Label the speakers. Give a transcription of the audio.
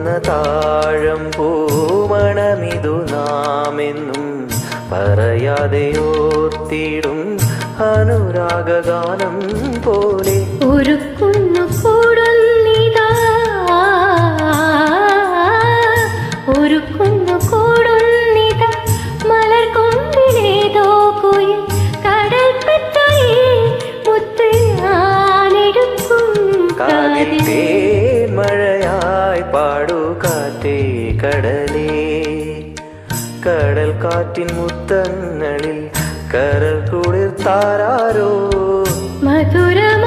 Speaker 1: പൂക്കുന്ന താഴം പൂമണമിതു നാമെന്നും പറയാതെ ഓർത്തിടും അനുരാഗഗാനം പോലെ
Speaker 2: ഒരുക്കുന്നു കൂടുന്നിതാ ഒരുക്കുന്നു കൂടുന്നിതാ മലർ കൊമ്പിലേതോ കുയിൽ കടൽ പെട്ടയിൽ മുത്ത് ഞാനെടുക്കും
Speaker 1: കാതിൽ
Speaker 2: കാതിൽ
Speaker 1: തേൻ മഴയായി പാടു കാറ്റേ കടലേ കടൽ കാറ്റിൻ മുത്തങ്ങളിൽ കരൽ കുളിർ താരാരോ
Speaker 2: മധുരമ